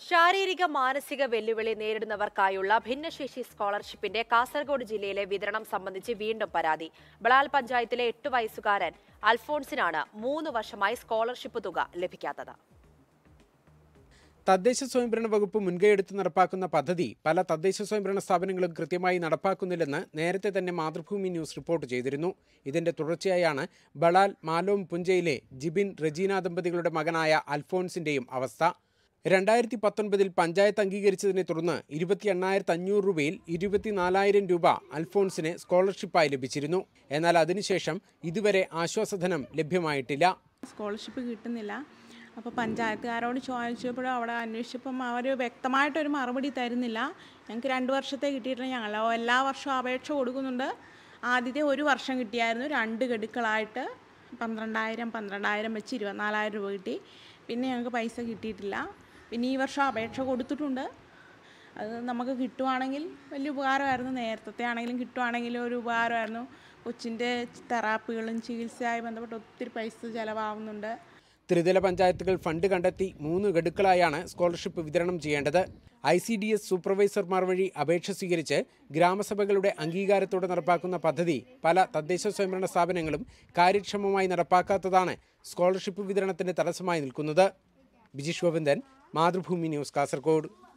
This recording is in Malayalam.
ശാരീരിക മാനസിക വെല്ലുവിളി നേരിടുന്നവർക്കായുള്ള ഭിന്നശേഷി സ്കോളർഷിപ്പിന്റെ കാസർഗോഡ് ജില്ലയിലെ വിതരണം സംബന്ധിച്ച് വീണ്ടും പരാതി ബളാൽ പഞ്ചായത്തിലെ എട്ട് വയസ്സുകാരൻ അൽഫോൺസിനാണ് മൂന്ന് വർഷമായി സ്കോളർഷിപ്പ് തുക ലഭിക്കാത്തത് തദ്ദേശ സ്വയംഭരണ വകുപ്പ് മുൻകൈയെടുത്ത് നടപ്പാക്കുന്ന പദ്ധതി പല തദ്ദേശ സ്വയംഭരണ സ്ഥാപനങ്ങളും കൃത്യമായി നടപ്പാക്കുന്നില്ലെന്ന് നേരത്തെ തന്നെ മാതൃഭൂമി ന്യൂസ് റിപ്പോർട്ട് ചെയ്തിരുന്നു ഇതിന്റെ തുടർച്ചയായാണ് ബളാൽ മാലോം പുഞ്ചയിലെ ജിബിൻ റജീന ദമ്പതികളുടെ മകനായ അൽഫോൺസിന്റെയും അവസ്ഥ രണ്ടായിരത്തി പത്തൊൻപതിൽ പഞ്ചായത്ത് അംഗീകരിച്ചതിനെ തുടർന്ന് ഇരുപത്തി എണ്ണായിരത്തി അഞ്ഞൂറ് രൂപയിൽ ഇരുപത്തിനാലായിരം രൂപ അൽഫോൺസിന് സ്കോളർഷിപ്പായി ലഭിച്ചിരുന്നു എന്നാൽ അതിനുശേഷം ഇതുവരെ ആശ്വാസധനം ലഭ്യമായിട്ടില്ല സ്കോളർഷിപ്പ് കിട്ടുന്നില്ല അപ്പോൾ പഞ്ചായത്തുകാരോട് ചോദിച്ചപ്പോഴും അവിടെ അന്വേഷിച്ചപ്പം അവർ വ്യക്തമായിട്ടൊരു മറുപടി തരുന്നില്ല ഞങ്ങൾക്ക് രണ്ട് വർഷത്തെ കിട്ടിയിട്ടില്ല ഞങ്ങൾ എല്ലാ വർഷവും അപേക്ഷ കൊടുക്കുന്നുണ്ട് ആദ്യത്തെ ഒരു വർഷം കിട്ടിയായിരുന്നു രണ്ട് ഗഡുക്കളായിട്ട് പന്ത്രണ്ടായിരം പന്ത്രണ്ടായിരം വെച്ച് ഇരുപത്തിനാലായിരം രൂപ കിട്ടി പിന്നെ ഞങ്ങൾക്ക് പൈസ കിട്ടിയിട്ടില്ല പിന്നെ ഈ വർഷം അപേക്ഷ കൊടുത്തിട്ടുണ്ട് അത് നമുക്ക് കിട്ടുവാണെങ്കിൽ വലിയ ഉപകാരമായിരുന്നു നേരത്തെ ആണെങ്കിലും കിട്ടുവാണെങ്കിലും ഒരു ഉപകാരമായിരുന്നു കൊച്ചിൻ്റെ തെറാപ്പികളും ചികിത്സയായി ബന്ധപ്പെട്ട് ഒത്തിരി പൈസ ചിലവാകുന്നുണ്ട് ത്രിതല പഞ്ചായത്തുകൾ ഫണ്ട് കണ്ടെത്തി മൂന്ന് ഗഡുക്കളായാണ് സ്കോളർഷിപ്പ് വിതരണം ചെയ്യേണ്ടത് ഐ സി ഡി എസ് സൂപ്പർവൈസർമാർ വഴി അപേക്ഷ സ്വീകരിച്ച് ഗ്രാമസഭകളുടെ അംഗീകാരത്തോടെ നടപ്പാക്കുന്ന പദ്ധതി പല തദ്ദേശ സ്വയംഭരണ സ്ഥാപനങ്ങളും കാര്യക്ഷമമായി നടപ്പാക്കാത്തതാണ് സ്കോളർഷിപ്പ് വിതരണത്തിന് തടസ്സമായി നിൽക്കുന്നത് ബിജിഷ് ഗോവിന്ദൻ മാതൃഭൂമി ന്യൂസ് കാസർഗോഡ്